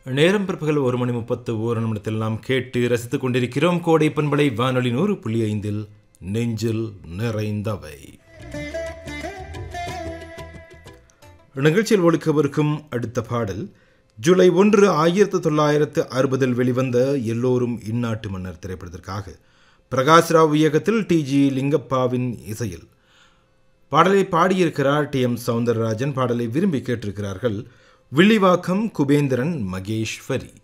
நேரம் பிற்பகல் ஒரு மணி முப்பத்து ஓரு நிமிடத்தில் நாம் கேட்டு ரசித்துக் கொண்டிருக்கிறோம் கோடை பண்பலை வானொலி நூறு புள்ளி ஐந்தில் நெஞ்சில் நிறைந்தவை நிகழ்ச்சியில் ஒழுக்கவிருக்கும் அடுத்த பாடல் ஜூலை ஒன்று ஆயிரத்தி தொள்ளாயிரத்து அறுபதில் வெளிவந்த எல்லோரும் இந்நாட்டு மன்னர் திரைப்படத்திற்காக பிரகாஷ் ராவ் இயக்கத்தில் டி ஜி லிங்கப்பாவின் இசையில் பாடலை பாடியிருக்கிறார் டி எம் சவுந்தரராஜன் பாடலை விரும்பி கேட்டிருக்கிறார்கள் வில்லிவாக்கம் குபேந்திரன் மகேஸ்வரி